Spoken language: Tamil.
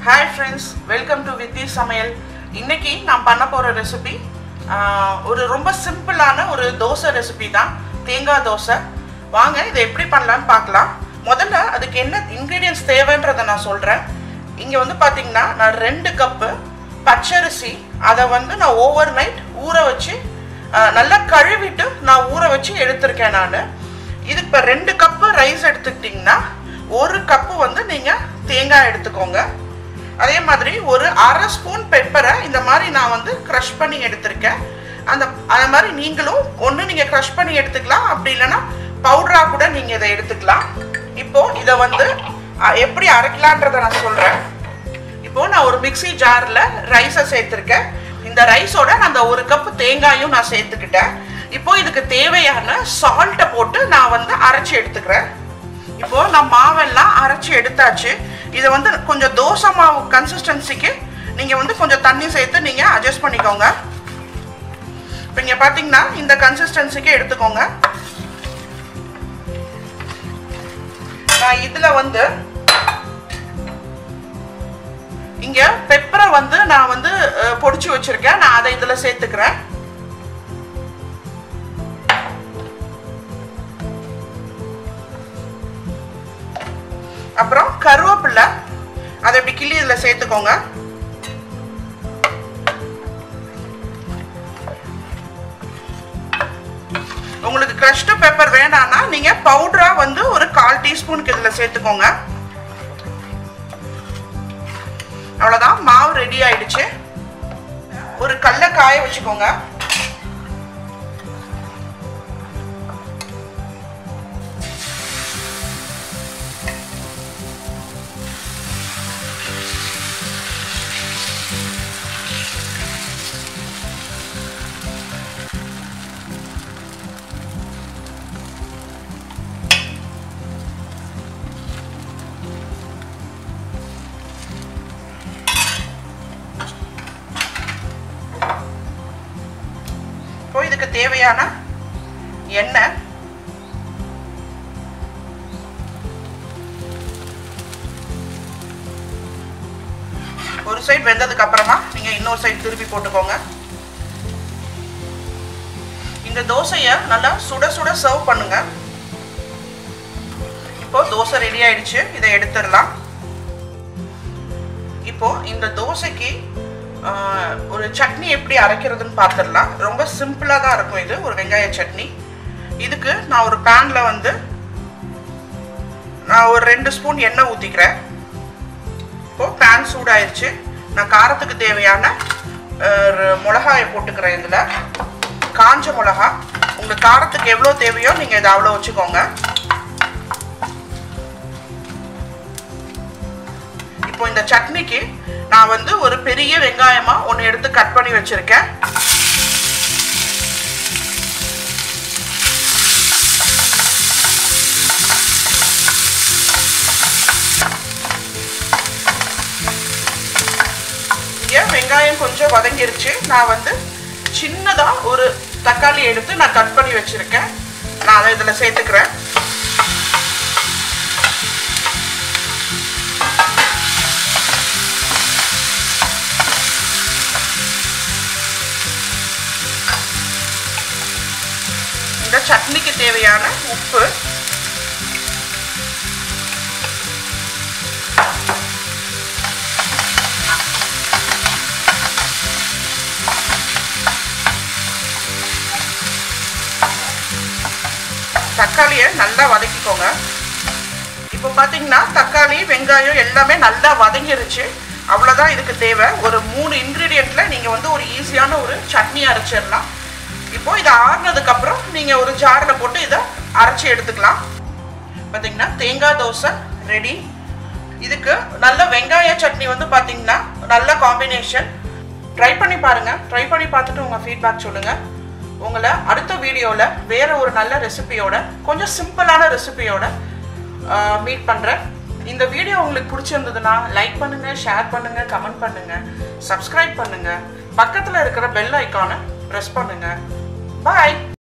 ஹாய் ஃப்ரெண்ட்ஸ் வெல்கம் டு வித்தி சமையல் இன்னைக்கு நான் பண்ண போகிற ரெசிபி ஒரு ரொம்ப சிம்பிளான ஒரு தோசை ரெசிபி தான் தேங்காய் தோசை வாங்க இதை எப்படி பண்ணலான்னு பார்க்கலாம் முதல்ல அதுக்கு என்ன இன்க்ரீடியன்ஸ் தேவைன்றதை நான் சொல்கிறேன் இங்கே வந்து பார்த்தீங்கன்னா நான் ரெண்டு கப்பு பச்சரிசி அதை வந்து நான் ஓவர் நைட் ஊற வச்சு ஆஹ், நல்லா கழுவிட்டு நான் ஊற வச்சு எடுத்திருக்கேன் நான் இது இப்போ ரெண்டு கப்பு ரைஸ் எடுத்துக்கிட்டிங்கன்னா ஒரு கப்பு வந்து நீங்கள் தேங்காய் எடுத்துக்கோங்க அதே மாதிரி ஒரு அரை ஸ்பூன் பெப்பரை இந்த மாதிரி நான் வந்து க்ரஷ் பண்ணி எடுத்திருக்கேன் அந்த அது மாதிரி நீங்களும் ஒன்று நீங்கள் க்ரஷ் பண்ணி எடுத்துக்கலாம் அப்படி இல்லைன்னா பவுடராக கூட நீங்கள் இதை எடுத்துக்கலாம் இப்போ இதை வந்து அஹ், எப்படி அரைக்கலான்றதை நான் சொல்கிறேன் இப்போ நான் ஒரு மிக்ஸி ஜாரில் ரைஸை சேர்த்துருக்கேன் இந்த ரைஸோட நான் அந்த ஒரு கப்பு தேங்காயும் நான் சேர்த்துக்கிட்டேன் இப்போ இதுக்கு தேவையான சால்ட்டை போட்டு நான் வந்து அரைச்சி எடுத்துக்கிறேன் இப்போ நான் மாவெல்லாம் அரைச்சி எடுத்தாச்சு இதை வந்து கொஞ்சம் தோசை மாவு கன்சிஸ்டன்சிக்கு நீங்கள் வந்து கொஞ்சம் தண்ணி சேர்த்து நீங்கள் அட்ஜஸ்ட் பண்ணிக்கோங்க இப்போ இங்கே பார்த்தீங்கன்னா இந்த கன்சிஸ்டன்சிக்கு எடுத்துக்கோங்க நான் இதில் வந்து இங்க பெப்பரை வந்து நான் வந்து அஹ், பொடிச்சு வச்சிருக்கேன் நான் அதை இதுல சேர்த்துக்கிறேன் அப்புறம் கருவேப்பிலை அதை இப்படி கிள்ளி இதுல சேர்த்துக்கோங்க உங்களுக்கு க்ரஷ்டு பெப்பர் வேணாம்னா நீங்க பவுடரா வந்து ஒரு கால் டீஸ்பூனுக்கு இதுல சேர்த்துக்கோங்க அவ்வளோதான் மாவு ரெடி ஆயிடுச்சு ஒரு கல்லை காய வச்சுக்கோங்க இப்போ இதுக்கு தேவையான எண்ணெய் ஒரு சைடு வெந்ததுக்கு அப்புறமா நீங்க இன்னொரு சைடு திருப்பி போட்டுக்கோங்க இந்த தோசையை நல்லா சுட சுட சர்வ் பண்ணுங்க இப்போ தோசை ரெடி ஆயிடுச்சு இதை எடுத்துடலாம் இப்போ இந்த தோசைக்கு ஆஹ், ஒரு சட்னி எப்படி அரைக்கிறதுன்னு பார்த்துடலாம் ரொம்ப சிம்பிளாக தான் இருக்கும் இது ஒரு வெங்காய சட்னி இதுக்கு நான் ஒரு பேனில் வந்து நான் ஒரு ரெண்டு ஸ்பூன் எண்ணெய் ஊற்றிக்கிறேன் இப்போ பேன் சூடாயிருச்சு நான் காரத்துக்கு தேவையான ஆஹ், ஒரு மிளகாயை போட்டுக்கிறேன் இதில் காஞ்ச மிளகா உங்களுக்கு காரத்துக்கு எவ்வளோ தேவையோ நீங்கள் இதை அவ்வளோ வச்சுக்கோங்க இப்போ இந்த சட்னிக்கு நான் வந்து ஒரு பெரிய வெங்காயமா ஒன்று எடுத்து கட் பண்ணி வச்சிருக்கேன் இங்க வெங்காயம் கொஞ்சம் வதங்கிருச்சு நான் வந்து சின்னதா ஒரு தக்காளி எடுத்து நான் கட் பண்ணி வச்சிருக்கேன் நான் அதை இதில் சேர்த்துக்கிறேன் இந்த சட்னிக்கு தேவையான உப்பு தக்காளியை நல்லா வதக்கிக்கோங்க இப்போ பார்த்தீங்கன்னா தக்காளி வெங்காயம் எல்லாமே நல்லா வதங்கிருச்சு அவ்வளோதான் இதுக்கு தேவை ஒரு மூணு இன்க்ரீடியண்ட்ல நீங்கள் வந்து ஒரு ஈஸியான ஒரு சட்னி அரைச்சிடலாம் இப்போ இதை ஆறுனதுக்கு அப்புறம் நீங்கள் ஒரு ஜாரில் போட்டு இதை அரைச்சி எடுத்துக்கலாம் பார்த்தீங்கன்னா தேங்காய் தோசை ரெடி இதுக்கு நல்ல வெங்காய சட்னி வந்து பார்த்தீங்கன்னா நல்ல காம்பினேஷன் ட்ரை பண்ணி பாருங்க ட்ரை பண்ணி பார்த்துட்டு உங்கள் ஃபீட்பேக் சொல்லுங்க உங்களை அடுத்த வீடியோவில் வேற ஒரு நல்ல ரெசிபியோட கொஞ்சம் சிம்பிளான ரெசிபியோட மீட் பண்ணுறேன் இந்த வீடியோ உங்களுக்கு பிடிச்சிருந்ததுன்னா லைக் பண்ணுங்க ஷேர் பண்ணுங்க கமெண்ட் பண்ணுங்க சப்ஸ்கிரைப் பண்ணுங்க பக்கத்தில் இருக்கிற பெல் ஐக்கானை ப்ரெஸ் பண்ணுங்க பாய்